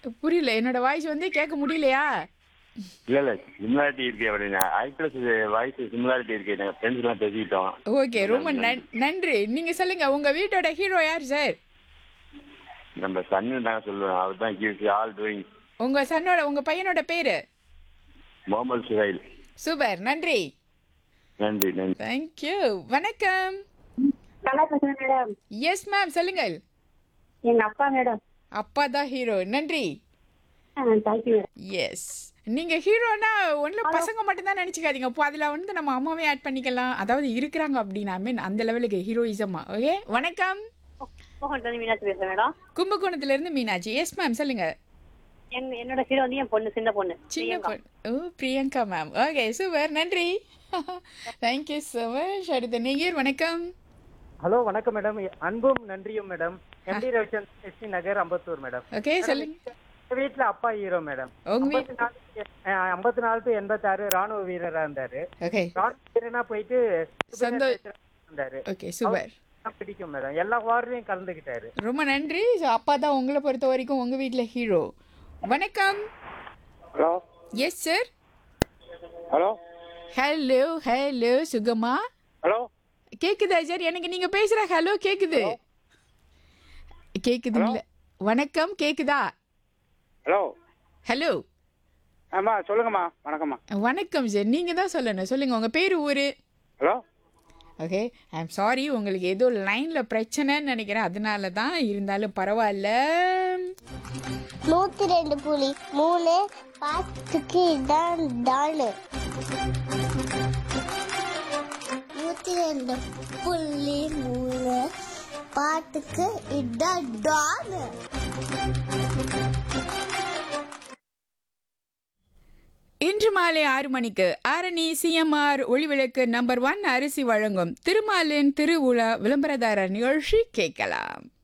புரியல என்னோட வாய்ஸ் வந்து கேட்க முடியலையா இல்ல இல்ல சிமிலாரிட்டி இருக்கு அப்படின்னு ஆக்ட்ரஸ் வாய்ஸ் சிமிலாரிட்டி இருக்கு நாங்க ஃப்ரெண்ட்ஸ் எல்லாம் பேசிக்கிட்டோம் ஓகே ரொம்ப நன்- நன்றி நீங்க சொல்லுங்க உங்க வீட்டோட ஹீரோ யார் சார் நம்ம சன்னு தாங்க சொல்லுவேன் அவர் தான் கிவ்ஸ் ஆல் டூயிங் உங்க சன்னோட உங்க பையனோட பேரு முகமது சுஹைல் சூப்பர் நன்றி நன்றி நன்றி தேங்க்யூ வணக்கம் நல்லா பேசுறேன் மேடம் எஸ் மேம் சொல்லுங்கள் எங்க அப்பா மேடம் அப்பா தான் ஹீரோ நன்றி தேங்க்யூ மேடம் எஸ் நீங்க ஹீரோனா ஒன்றும் பசங்க மட்டும் தான் நினச்சிக்காதீங்க இப்போ அதில் வந்து நம்ம அம்மாவே ஆட் பண்ணிக்கலாம் அதாவது இருக்கிறாங்க அப்படின்னா மீன் அந்த லெவலுக்கு ஹீரோயிசமா ஓகே வணக்கம் மோகன் மீனாட்சி பேசுறேன் மேடம் கும்பகோணத்துல இருந்து மீனாட்சி எஸ் மேம் சொல்லுங்க என் என்னோட ஹீரோ வந்து என் பொண்ணு சின்ன பொண்ணு சின்ன பொண்ணு ஓ பிரியங்கா மேம் ஓகே சூப்பர் நன்றி தேங்க்யூ ஸோ மச் அடுத்த நேயர் வணக்கம் ஹலோ வணக்கம் மேடம் அன்பும் நன்றியும் madam M D Ravichandran S T Nagar Ambattur madam okay சொல்லுங்க எங்க வீட்டுல அப்பா ஹீரோ மேடம் உங்க வீ ஐம்பத்தி நாலு ஐம்பத்தி நாலு டு எண்பத்தாறு ராணுவ வீரரா இருந்தாரு ஓகே ராணுவ வீரனா போயிட்டு சந்தோ- இருந்தாரு ஓகே சூப்பர் தான் பிடிக்கும் மேடம் எல்லா வார்லையும் கலந்துக்கிட்டாரு ரொம்ப நன்றி ஸோ அப்பா தான் உங்களை பொறுத்த வரைக்கும் உங்கள் வீட்டில் ஹீரோ வணக்கம் hello yes sir hello hello hello சுகமா ஹலோ கேக்குதா சார் எனக்கு நீங்க பேசுற ஹலோ கேக்குது கேக்குதுங்களா வணக்கம் கேக்குதா ஹலோ ஹலோ ஆமா சொல்லுங்கம்மா வணக்கம்மா வணக்கம் சார் நீங்க தான் சொல்லணும் சொல்லுங்க உங்க பேர் ஊரு hello okay I am sorry உங்களுக்கு ஏதோ லைன்ல பிரச்சனைன்னு நினைக்கிறேன் அதனால தான் இருந்தாலும் பரவாயில்ல நூத்தி ரெண்டு புலி மூணு பாத்துக்கு இதான் டாலு நூத்தி ரெண்டு புள்ளி மூணு பாட்டுக்கு இதான் டாலு இன்று மாலை ஆறு மணிக்கு Arani C M R Olivilakku number one அரிசி வழங்கும் திருமாலின் திருவுலா விளம்பரதாரர் நிகழ்ச்சி கேட்கலாம்